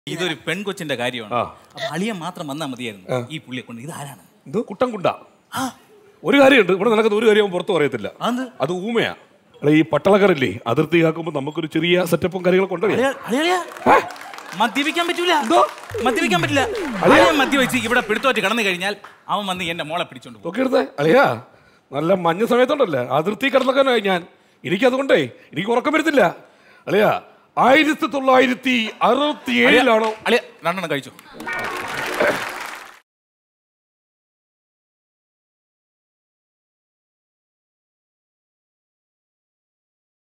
ഇതൊരു പെൺകൊച്ചിന്റെ കാര്യമാണ് ആ. അപ്പൊ അളിയൻ മാത്രം വന്നാൽ മതിയായിരുന്നു ഈ പുള്ളിയെ കൊണ്ട് ഇത് ആരാണ് ഇത് കുട്ടൻകുണ്ട ഒരു കാര്യമുണ്ട് ഇവിടെ നടക്കുന്ന ഒരു കാര്യം അവൻ പുറത്തു പറയത്തില്ല അത് അത് ഊമയാ അല്ല ഈ പട്ടളക്കാരല്ലേ അതിർത്തി കാക്കുമ്പോൾ നമുക്കൊരു ചെറിയ സെറ്റപ്പും കാര്യങ്ങളൊക്കെ ഉണ്ടോ അളിയ- അളിയ, അളിയ. മദ്യപിക്കാൻ പറ്റൂല മദ്യപിക്കാൻ പറ്റില്ല അളിയൻ മദ്യവെച്ച് ഇവിടെ പിടുത്തോറ്റ് കടന്നു കഴിഞ്ഞാൽ അവൻ വന്ന് എന്റെ മോളെ പിടിച്ചോണ്ട് പോകും നോക്കി എടുത്തേ അളിയാ നല്ല മഞ്ഞ സമയത്തുണ്ടല്ലേ അതിർത്തി കടന്നക്കാനായി ഞാൻ എനിക്കതുകൊണ്ടേ എനിക്ക് ഉറക്കം വരുന്നില്ല അളിയാ ആയിരത്തി തൊള്ളായിരത്തി അറുപത്തി ഏഴിലാണോ അളിയ രണ്ടെണ്ണം കഴിച്ചു